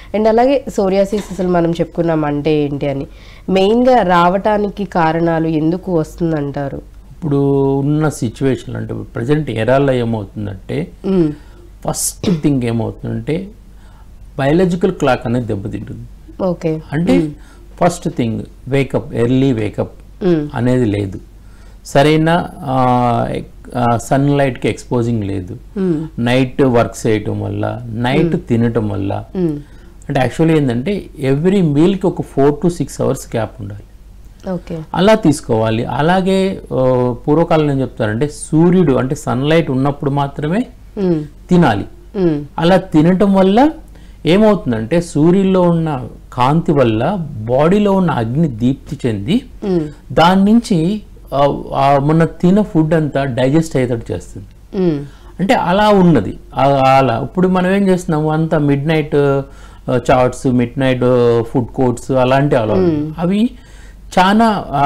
And అలాగే psoriasis అసలు మనం చెప్పుకున్నాం అంటే ఏంటి అని మెయిన్గా రావటానికి కారణాలు ఎందుకు వస్తుందంటారు ఇప్పుడు ఉన్న సిచ్యువేషన్ అంటే ప్రజెంట్ ఎరాల్లో ఏమవుతుందంటే మ్మ్. ఫస్ట్ థింగ్ ఏమవుతుందంటే బయాలజికల్ క్లాక్ అనేది దెబ్బతింటుంది ఓకే అంటే first thing wake up early wake up మ్మ్. అనేది లేదు సరైన సన్లైట్కి ఎక్స్పోజింగ్ లేదు మ్మ్. నైట్ వర్క్ చేయటం వల్ల నైట్ తినటం వల్ల మ్మ్. అంటే యాక్చువల్లీ ఏంటంటే ఎవ్రీ మీల్కి ఒక four to six hours gap ఉండాలి ఓకే అలా తీసుకోవాలి అలాగే ఆ, పూర్వకాలం ఏం చెప్తారంటే సూర్యుడు అంటే సన్లైట్ ఉన్నప్పుడు మాత్రమే మ్మ్. తినాలి మ్మ్. అలా తినటం వల్ల ఏమవుతుందంటే సూర్యుల్లో ఉన్న కాంతి వల్ల బాడీలో ఉన్న అగ్ని దీప్తి చెంది మ్మ్. దాని నుంచి ఆ, ఆ మొన్న తిన ఫుడ్ అంతా డైజెస్ట్ అయ్యేటట్టు చేస్తుంది మ్మ్. అంటే అలా ఉన్నది ఆ- అలా ఇప్పుడు మనం ఏం చేస్తున్నాము అంతా midnight chats midnight food courts అలాంటి అలా అవి చాలా ఆ,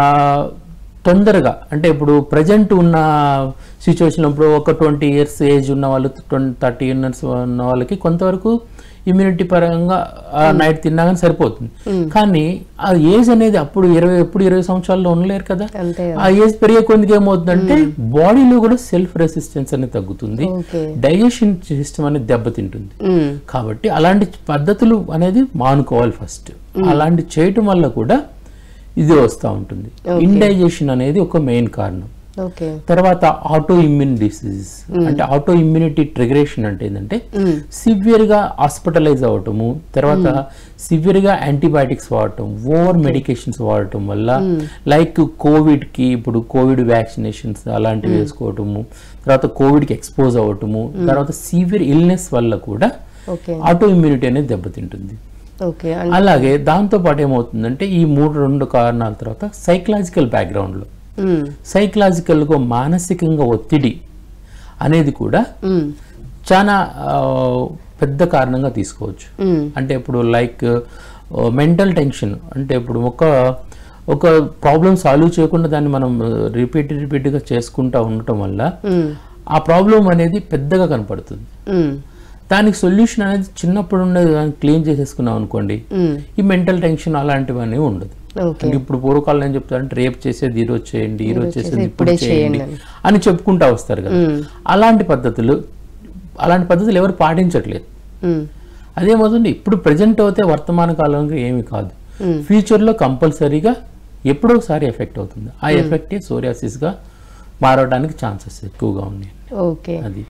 తొందరగా అంటే ఇప్పుడు ప్రజెంట్ ఉన్న సిచ్యువేషన్ ఇప్పుడు ఒక ట్వంటీ ఇయర్స్ ఏజ్ ఉన్న వాళ్ళు ట్వంటీ థర్టీ ఇయర్స్ ఉన్న వాళ్ళకి కొంతవరకు ఇమ్యూనిటీ పరంగా నైట్ తిన్నా కానీ సరిపోతుంది కానీ ఆ ఏజ్ అనేది అప్పుడు ఇరవై ఎప్పుడు ఇరవై సంవత్సరాల్లో ఉండలేరు కదా అంతే ఆ ఏజ్ పెరిగే కొద్దిగా ఏమవుతుందంటే బాడీలో కూడా సెల్ఫ్ రెసిస్టెన్స్ అనేది తగ్గుతుంది ఓకే డైజెషన్ సిస్టమ్ అనేది దెబ్బతింటుంది మ్మ్. కాబట్టి అలాంటి పద్ధతులు అనేది మానుకోవాలి ఫస్ట్ అలాంటి చేయటం వల్ల కూడా ఇది వస్తూ ఉంటుంది ఇండైజెషన్ అనేది ఒక మెయిన్ కారణం ఓకే తర్వాత ఆటో ఇమ్యూన్ డిసీజెస్ అంటే ఆటో ఇమ్యూనిటీ ట్రిగరేషన్ అంటే ఏంటంటే మ్మ్. సివియర్ గా హాస్పిటలైజ్ అవటము తర్వాత సివియర్ గా యాంటీబయాటిక్స్ వాడటం ఓవర్ మెడికేషన్స్ వాడటం వల్ల లైక్ కోవిడ్ కి ఇప్పుడు కోవిడ్ వ్యాక్సినేషన్స్ అలాంటివి వేసుకోవటము తర్వాత కోవిడ్ కి ఎక్స్పోజ్ అవ్వటము తర్వాత సివియర్ ఇల్నెస్ వల్ల కూడా ఓకే ఆటో ఇమ్యూనిటీ అనేది దెబ్బతింటుంది ఓకే అన్- అలాగే దాంతో పాటు ఏమవుతుందంటే ఈ మూడు రెండు కారణాల తర్వాత సైకలాజికల్ బ్యాక్గ్రౌండ్లో మ్మ్. సైకలాజికల్గా మానసికంగా ఒత్తిడి అనేది కూడా మ్మ్. చాలా ఆ, పెద్ద కారణంగా తీసుకోవచ్చు మ్మ్. అంటే ఇప్పుడు లైక్ మెంటల్ టెన్షన్ అంటే ఇప్పుడు ఒక ఒక ప్రాబ్లం సాల్వ్ చేయకుండా దాన్ని మనం రిపీట్ రిపీట్గా చేసుకుంటా ఉండటం వల్ల మ్మ్. ఆ ప్రాబ్లం అనేది పెద్దగా కనపడుతుంది మ్మ్. దానికి సొల్యూషన్ అనేది చిన్నప్పుడు ఉండేది దాన్ని క్లీన్ చేసేసుకున్నాం అనుకోండి మ్మ్. ఈ మెంటల్ టెన్షన్ అలాంటివన్నీ ఉండదు ఓకే అంటే ఇప్పుడు పూర్వకాలం ఏం చెప్తారంటే రేపు చేసేది ఈ రోజు చేయండి ఈ రోజు చేసేది ఇప్పుడు ఇప్పుడే చేయండి చేయండి అని చెప్పుకుంటా వస్తారు కదా మ్మ్. అలాంటి పద్ధతులు అలాంటి పద్ధతులు ఎవరు పాటించట్లేదు మ్మ్. అదేమవుతుంది ఇప్పుడు ప్రజెంట్ అయితే వర్తమాన కాలంలో ఏమీ కాదు మ్మ్. ఫ్యూచర్లో కంపల్సరీగా ఎప్పుడో ఒకసారి ఎఫెక్ట్ అవుతుంది ఆ ఎఫెక్టే సోరియాసిస్గా మారడానికి ఛాన్సెస్ ఎక్కువగా ఉన్నాయి ఓకే అది